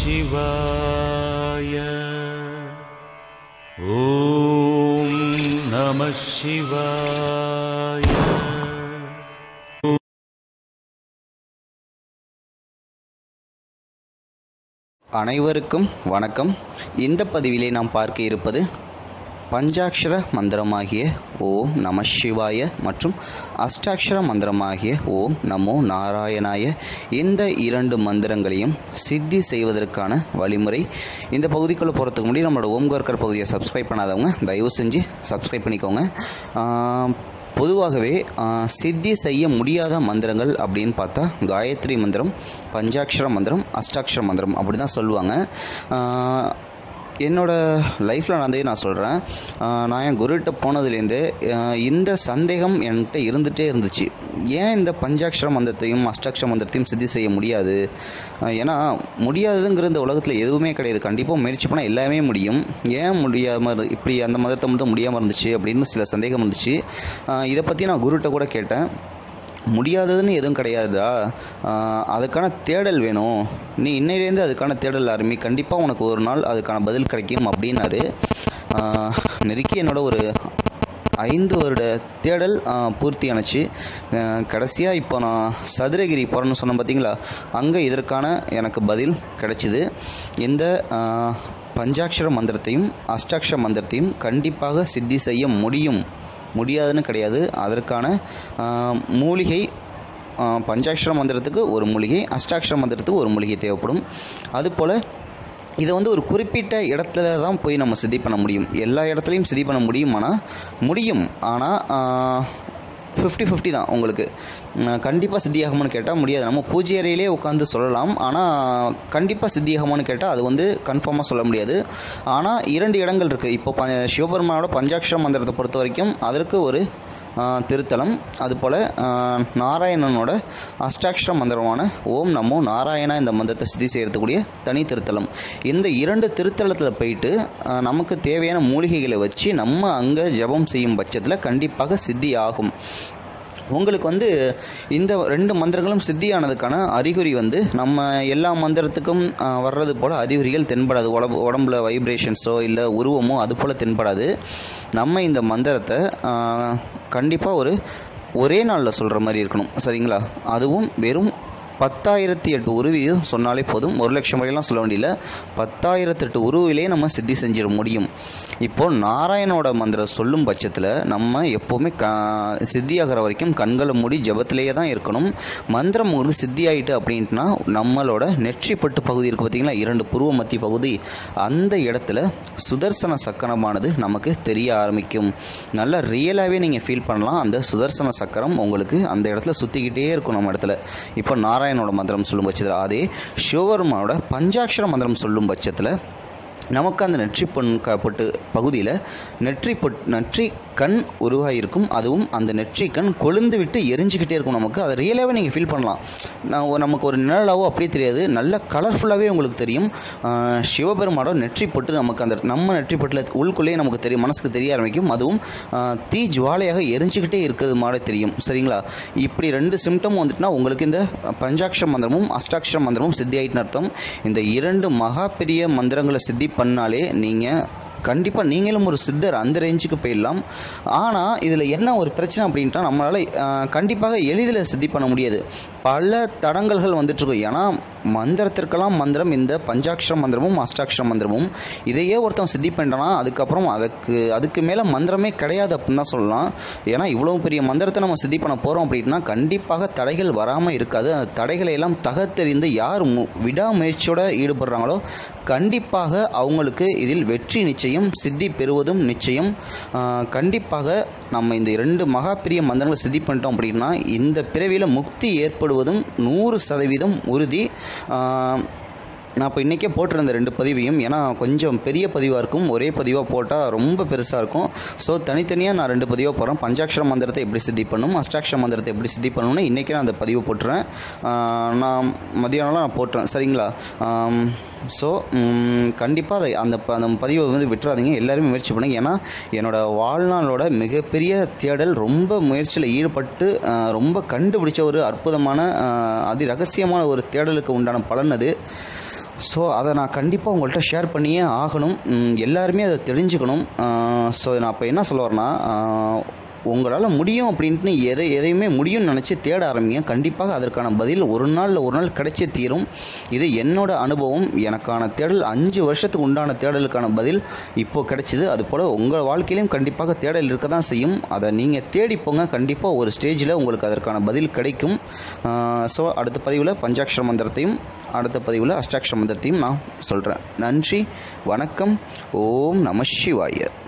शिवाय ॐ नमः शिवाय அனைவருக்கும் வணக்கம் இந்த பதிவிலே நாம் பார்க்க இருப்பது பஞ்சாட்சர மந்திரமாகிய ஓம் நம சிவாய மற்றும் அஷ்டாட்சர மந்திரமாகிய ஓம் நமோ நாராயணாய இந்த இரண்டு மந்திரங்களையும் சித்தி செய்வதற்கான வழிமுறை இந்த பகுதிக்குள்ளே போகிறதுக்கு முன்னாடி நம்மளோட ஓம்கர்கர் பகுதியை சப்ஸ்கிரைப் பண்ணாதவங்க தயவு செஞ்சு சப்ஸ்கிரைப் பண்ணிக்கோங்க ஆம், பொதுவாகவே ஆ, சித்தி செய்ய முடியாத மந்திரங்கள் அப்படின்னு பார்த்தா காயத்ரி மந்திரம் பஞ்சாட்சர மந்திரம் அஷ்டாட்சர மந்திரம் அப்படி தான் சொல்லுவாங்க ஆ, என்னோட லைஃப்பில் நடந்தே நான் சொல்கிறேன் நான் என் குருகிட்ட போனதுலேருந்து ஆ, இந்த சந்தேகம் என்கிட்ட இருந்துகிட்டே இருந்துச்சு ஏன் இந்த பஞ்சாட்சர மந்திரத்தையும் அஷ்டாட்சர மந்திரத்தையும் சித்தி செய்ய முடியாது ஆ, ஏன்னா முடியாததுங்கிற இந்த உலகத்தில் எதுவுமே கிடையாது கண்டிப்பாக முயற்சி பண்ணால் எல்லாமே முடியும் ஏன் முடியாமல் இப்படி அந்த மதத்தை மட்டும் முடியாமல் இருந்துச்சு அப்படின்னு சில சந்தேகம் இருந்துச்சு ஆ, இதை பற்றி நான் குருகிட்ட கூட கேட்டேன் முடியாததுன்னு எதுவும் கிடையாதுடா ஆஹ் அதுக்கான தேடல் வேணும் நீ இன்னையிலேருந்து அதுக்கான தேடல் ஆரம்பி கண்டிப்பாக உனக்கு ஒரு நாள் அதுக்கான பதில் கிடைக்கும் அப்படின்னாரு ஆஹ் நெருக்கி என்னோட ஒரு ஐந்து வருட தேடல் ஆஹ் பூர்த்தியானுச்சு கடைசியாக இப்போ நான் சதுரகிரி போகிறேன்னு சொன்னேன் பார்த்தீங்களா அங்கே இதற்கான எனக்கு பதில் கிடைச்சிது இந்த ஆஹ் பஞ்சாட்சர மந்திரத்தையும் அஷ்டாட்சர மந்திரத்தையும் கண்டிப்பாக சித்தி செய்ய முடியும் முடியாதுன்னு கிடையாது அதற்கான ஆஹ், மூலிகை ஆஹ், பஞ்சாட்சர மந்திரத்துக்கு ஒரு மூலிகை அஷ்டாட்சர மந்திரத்துக்கு ஒரு மூலிகை தேவைப்படும் அதுபோல் இதை வந்து ஒரு குறிப்பிட்ட இடத்துல தான் போய் நம்ம சித்தி பண்ண முடியும் எல்லா இடத்துலையும் சித்தி பண்ண முடியுமானா முடியும் ஆனால் ஃபிஃப்டி ஃபிஃப்டி தான் உங்களுக்கு கண்டிப்பாக சித்தியாகும்னு கேட்டால் முடியாது நம்ம பூஜை அறையிலே உட்காந்து சொல்லலாம் ஆனால் கண்டிப்பாக சித்தியாகும்னு கேட்டால் அது வந்து கன்ஃபார்மாக சொல்ல முடியாது ஆனால் இரண்டு இடங்கள் இருக்குது இப்போ ப சிவபெருமானோட பஞ்சாட்சர மந்திரத்தை பொறுத்த வரைக்கும் அதற்கு ஒரு ஆ, திருத்தலம் அதுபோல் ஆ, நாராயணனோட அஷ்டாட்சர மந்திரமான ஓம் நமோ நாராயணா இந்த மந்திரத்தை சித்தி செய்யறதுக்கூடிய தனி திருத்தலம் இந்த இரண்டு திருத்தலத்தில் போயிட்டு ஆ, நமக்கு தேவையான மூலிகைகளை வச்சு நம்ம அங்கே ஜெபம் செய்யும் பட்சத்தில் கண்டிப்பாக சித்தி ஆகும் உங்களுக்கு வந்து இந்த ரெண்டு மந்திரங்களும் சித்தியானதுக்கான அறிகுறி வந்து நம்ம எல்லா மந்திரத்துக்கும் ஆ, வர்றது போல் அறிகுறிகள் தென்படாது உடம்பு உடம்புல வைப்ரேஷன்ஸோ இல்லை உருவமோ அது போல் தென்படாது நம்ம இந்த மந்திரத்தை கண்டிப்பாக ஒரு ஒரே நாளில் சொல்கிற மாதிரி இருக்கணும் சரிங்களா அதுவும் வெறும் பத்தாயிரத்தி எட்டு உருவியும் சொன்னாலே போதும் ஒரு லட்சம் வரையெல்லாம் சொல்ல வேண்டியதில்ல பத்தாயிரத்து எட்டு உருவிலே நம்ம சித்தி செஞ்சிட முடியும் இப்போது நாராயணோட மந்திரம் சொல்லும் பட்சத்தில் நம்ம எப்போவுமே க சித்தியாகிற வரைக்கும் கண்களை மூடி ஜபத்திலேயே தான் இருக்கணும் மந்திரம் உங்களுக்கு சித்தி ஆயிட்டு அப்படின்ட்டுனா நம்மளோட நெற்றி பட்டு பகுதி இருக்குது பார்த்தீங்களா இரண்டு புருவ மத்திய பகுதி அந்த இடத்துல சுதர்சன சக்கரமானது நமக்கு தெரிய ஆரம்பிக்கும் நல்லா ரியலாகவே நீங்கள் ஃபீல் பண்ணலாம் அந்த சுதர்சன சக்கரம் உங்களுக்கு அந்த இடத்துல சுற்றிக்கிட்டே இருக்கும் நம்ம இடத்துல இப்போ நாராயணோட மந்திரம் சொல்லும் பட்சத்தில் அதே சிவபெருமானோட பஞ்சாட்சர மந்திரம் சொல்லும் பட்சத்தில் நமக்கு அந்த நெற்றி பொன் க பொட்டு பகுதியில் நெற்றி பொட் நெற்றி கண் உருவாகியிருக்கும் அதுவும் அந்த நெற்றி கண் கொழுந்து விட்டு எரிஞ்சுக்கிட்டே இருக்கும் நமக்கு அதை ரியலாகவே நீங்கள் ஃபீல் பண்ணலாம் நான் ஒரு- நமக்கு ஒரு நிழலாவோ அப்படியே தெரியாது நல்ல கலர்ஃபுல்லாகவே உங்களுக்கு தெரியும் ஆஹ் சிவபெருமானோட நெற்றி பொட்டு நமக்கு அந்த நம்ம நெற்றி பொட்டில் உள்குள்ளேயே நமக்கு தெரியும் மனசுக்கு தெரிய ஆரம்பிக்கும் அதுவும் ஆஹ் தீ ஜுவாலையாக எரிஞ்சுக்கிட்டே இருக்கிறது மாதிரி தெரியும் சரிங்களா இப்படி ரெண்டு சிம்டம் வந்துட்டுனா உங்களுக்கு இந்த பஞ்சாட்சர மந்திரமும் அஷ்டாட்சர மந்திரமும் சித்தி ஆயிட்டுன்னு அர்த்தம் இந்த இரண்டு மகா பெரிய மந்திரங்களை சித்தி பண்ணாலே நீங்கள் கண்டிப்பாக நீங்களும் ஒரு சித்தர் அந்த ரேஞ்சுக்கு போயிடலாம் ஆனால் இதில் என்ன ஒரு பிரச்சனை அப்படின்ட்டா நம்மளால் கண்டிப்பாக எளிதில் சித்தி பண்ண முடியாது பல தடங்கல்கள் வந்துட்டுருக்கும் ஏன்னா மந்திரத்திற்கெல்லாம் மந்திரம் இந்த பஞ்சாட்சர மந்திரமும் அஷ்டாட்சர மந்திரமும் இதையே ஒருத்தன் சித்தி பண்ணிட்டானா அதுக்கப்புறம் அதுக்கு அதுக்கு மேலே மந்திரமே கிடையாது அப்படின்னு தான் சொல்லலாம் ஏன்னா இவ்வளோ பெரிய மந்திரத்தை நம்ம சித்தி பண்ண போகிறோம் அப்படின்னா கண்டிப்பாக தடைகள் வராமல் இருக்காது அந்த தடைகளை எல்லாம் தகத்தெறிந்து யார் மு விடாமுயற்சியோட ஈடுபடுறாங்களோ கண்டிப்பாக அவங்களுக்கு இதில் வெற்றி நிச்சயம் சித்தி பெறுவதும் நிச்சயம் ஆஹ் கண்டிப்பாக நம்ம இந்த இரண்டு மகா பெரிய மந்திரங்களை சித்தி பண்ணிட்டோம் அப்படின்னா இந்த பிறவியில் முக்தி ஏற்படுவதும் நூறு சதவீதம் உறுதி ஆஹ் நான் இப்போ இன்றைக்கே போட்டிருந்த ரெண்டு பதிவையும் ஏன்னா கொஞ்சம் பெரிய பதிவாக இருக்கும் ஒரே பதிவாக போட்டால் ரொம்ப பெருசாக இருக்கும் ஸோ தனித்தனியாக நான் ரெண்டு பதிவாக போடுறேன் பஞ்சாட்சர மந்திரத்தை எப்படி சித்தி பண்ணணும் அஷ்டாட்சர மந்திரத்தை எப்படி சித்தி பண்ணணும்னு இன்றைக்கே நான் அந்த பதிவை போட்டுறேன் ஆஹ் நான் மதியானம்லாம் நான் போட்டுறேன் சரிங்களா ஸோ கண்டிப்பாக அதை அந்த ப- அந்த பதிவை வந்து விட்டுறாதீங்க எல்லாருமே முயற்சி பண்ணுங்க ஏன்னா என்னோட வாழ்நாளோட மிகப்பெரிய தேடல் ரொம்ப முயற்சியில் ஈடுபட்டு ஆஹ் ரொம்ப கண்டுபிடிச்ச ஒரு அற்புதமான ஆஹ் அதி ரகசியமான ஒரு தேடலுக்கு உண்டான பலன் அது ஸோ அதை நான் கண்டிப்பாக உங்கள்கிட்ட ஷேர் பண்ணியே ஆகணும் ம், எல்லாருமே அதை தெரிஞ்சுக்கணும் ஸோ நான் இப்போ என்ன சொல்ல வரேன்னா உங்களால் முடியும் அப்படின்ட்டு எதை எதையுமே முடியும்னு நினச்சி தேட ஆரம்பிங்க கண்டிப்பாக அதற்கான பதில் ஒரு நாள் ஒரு நாள் கிடைச்சே தீரும் இது என்னோட அனுபவம் எனக்கான தேடல் அஞ்சு வருஷத்துக்கு உண்டான தேடலுக்கான பதில் இப்போது கிடைச்சிது அதுபோல் உங்கள் வாழ்க்கையிலும் கண்டிப்பாக தேடல் இருக்க தான் செய்யும் அதை நீங்கள் தேடி போங்க கண்டிப்பாக ஒரு ஸ்டேஜில் உங்களுக்கு அதற்கான பதில் கிடைக்கும் ஸோ அடுத்த பதிவில் பஞ்சாட்சர மந்திரத்தையும் அடுத்த பதிவில் அஷ்டாட்சர மந்திரத்தையும் நான் சொல்கிறேன் நன்றி வணக்கம் ஓம் நம சிவாய